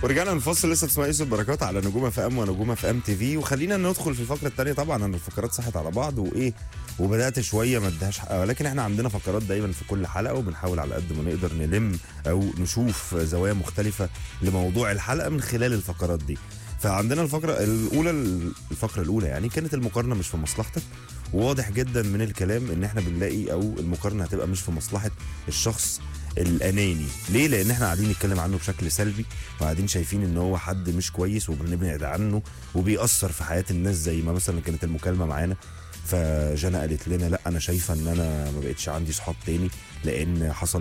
ورجعنا نفصل لسه بتسمع يوسف بركات على نجوم اف ام ونجوم اف ام تي في وخلينا ندخل في الفقره الثانيه طبعا انا الفقرات صحت على بعض وايه وبدات شويه ما اديهاش حقها ولكن احنا عندنا فقرات دايما في كل حلقه وبنحاول على قد ما نقدر نلم او نشوف زوايا مختلفه لموضوع الحلقه من خلال الفقرات دي فعندنا الفقره الاولى الفقره الاولى يعني كانت المقارنه مش في مصلحتك وواضح جدا من الكلام ان احنا بنلاقي او المقارنه هتبقى مش في مصلحه الشخص الاناني ليه لان احنا قاعدين نتكلم عنه بشكل سلبي وقاعدين شايفين ان هو حد مش كويس وبنبعد عنه وبيأثر في حياه الناس زي ما مثلا كانت المكالمه معانا فجانا قالت لنا لا انا شايفه ان انا ما بقتش عندي صحاب تاني لان حصل